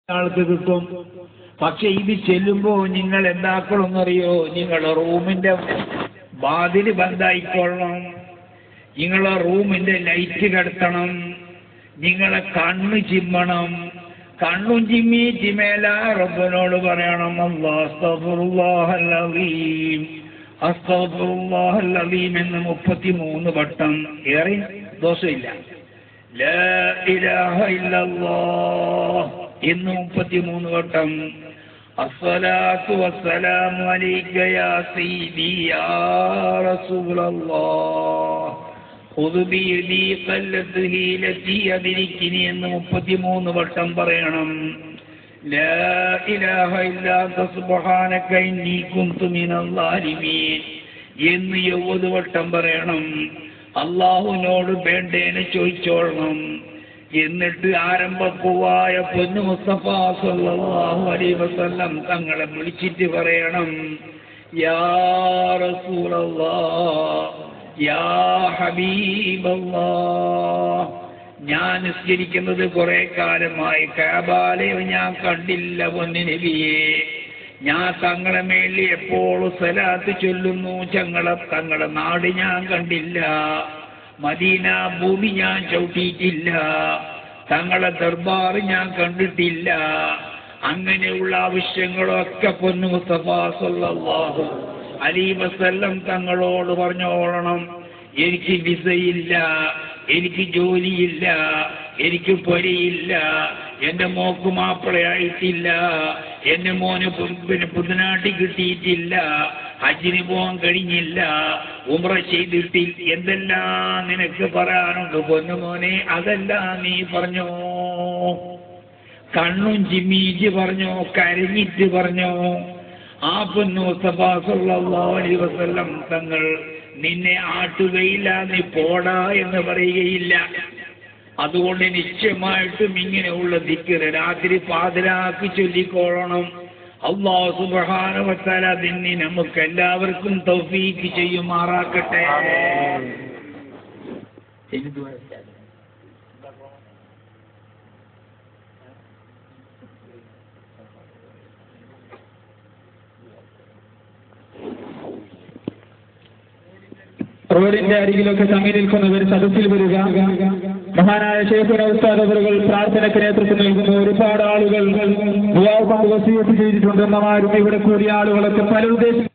ആൾക്ക് കിട്ടും പക്ഷെ ഇത് ചെല്ലുമ്പോ നിങ്ങൾ എന്താക്കണമെന്നറിയോ നിങ്ങളെ റൂമിന്റെ വാതില് ബന്ധായിക്കൊള്ളണം നിങ്ങളെ റൂമിന്റെ ലൈറ്റ് കടത്തണം നിങ്ങളെ കണ്ണ് ചിമ്മണം കണ്ണും ചിമ്മി ചിമേല റബ്ബനോട് പറയണം അള്ളാഹുല്ലാഹല്ലീം അസ്തഫുല്ലാഹല്ലീം എന്ന് മുപ്പത്തിമൂന്ന് വട്ടം ഏറെ ദോഷമില്ല ലാ ഇലാഹ ഇല്ലല്ലാഹ് എന്ന് മുപ്പത്തിമൂന്ന് വട്ടം അസ്സലാത്തു വസ്സലാമു അലൈക യാ സയ്യിദി യാ റസൂലല്ലാഹ് ഖുദ് ബിയദി ഖല്ലത്ത് ഹീലത്തി അദിരിക്കിനി എന്ന് മുപ്പത്തിമൂന്ന് വട്ടം പറയണം ലാ ഇലാഹ ഇല്ലാ അന്ത സുബ്ഹാനക ഇന്നി കുന്തു മിനൽ ളാലിമീൻ എന്ന് എഴുപത് വട്ടം പറയണം അള്ളാഹുവിനോട് വേണ്ടേനെ ചോദിച്ചോളണം എന്നിട്ട് ആരംഭപ്പൂവായ പൊന്നു മുസ്തഫ സല്ലല്ലാഹു അലൈഹി വസല്ലം തങ്ങളെ വിളിച്ചിട്ട് പറയണം യാ റസൂലല്ലാഹ് യാ ഹബീബല്ലാഹ് ഞാൻ നിസ്കരിക്കുന്നത് കുറെ കാലമായി കാബാലയം ഞാൻ കണ്ടില്ല പൊന്നു നബിയേ ഞാൻ തങ്ങളെ മേളിൽ എപ്പോഴും സലാത്ത് ചൊല്ലുന്നു ചങ്ങളെ തങ്ങളെ നാട് ഞാൻ കണ്ടില്ല മദീന ഭൂമി ഞാൻ ചവിട്ടിയിട്ടില്ല തങ്ങളെ ദർബാർ ഞാൻ കണ്ടിട്ടില്ല അങ്ങനെയുള്ള ആവശ്യങ്ങളൊക്കെ പൊന്നു മുസ്തഫ സല്ലല്ലാഹു അലൈഹി വസല്ലം തങ്ങളോട് പറഞ്ഞോളണം എനിക്ക് വിസയില്ല എനിക്ക് ജോലിയില്ല എനിക്ക് പൊരിയില്ല എന്റെ മോക്ക് മാപ്പിളയായിട്ടില്ല എന്റെ മോന് പു- പിന്നെ പുതുനാട്ടി കിട്ടിയിട്ടില്ല ഹജ്ജിന് പോകാൻ കഴിഞ്ഞില്ല ഉമ്ര ചെയ്തിട്ടിൽ എന്തെല്ലാം നിനക്ക് പറയാനുണ്ട് പൊന്നുമോനെ അതെല്ലാം നീ പറഞ്ഞോ കണ്ണും ചിമ്മീച്ച് പറഞ്ഞോ കരഞ്ഞിട്ട് പറഞ്ഞോ ആ പൊന്നു മുസ്തഫ സല്ലല്ലാഹു അലൈഹി വസല്ലം തങ്ങൾ നിന്നെ ആട്ടുകയില്ല നീ പോടാ എന്ന് പറയുകയില്ല അതുകൊണ്ട് നിശ്ചയമായിട്ടും ഇങ്ങനെയുള്ള ദിക്കറ് രാത്രി പാതിരാക്കി ചൊല്ലിക്കോളണം അള്ളാഹു സുബ്ഹാനഹു അതിന് നമുക്ക് എല്ലാവർക്കും തൗഫീക്ക് ചെയ്യുമാറാക്കട്ടെ ഇനി ദുആ ചെയ്യാം. റോഡിന്റെ അരികിലൊക്കെ തങ്ങി നിൽക്കുന്നവർ സദസ്സിൽ വരിക മഹാനായ ശേഖര ഉസ്താദവറുകൾ പ്രാർത്ഥനയ്ക്ക് നേതൃത്വം നൽകുന്ന ഒരുപാട് ആളുകൾ ദുആ കൊണ്ട് വസീയത്ത് ചെയ്തിട്ടുണ്ടെന്നമാരും ഇവിടെ കൂടിയ ആളുകളൊക്കെ പല ഉദ്ദേശം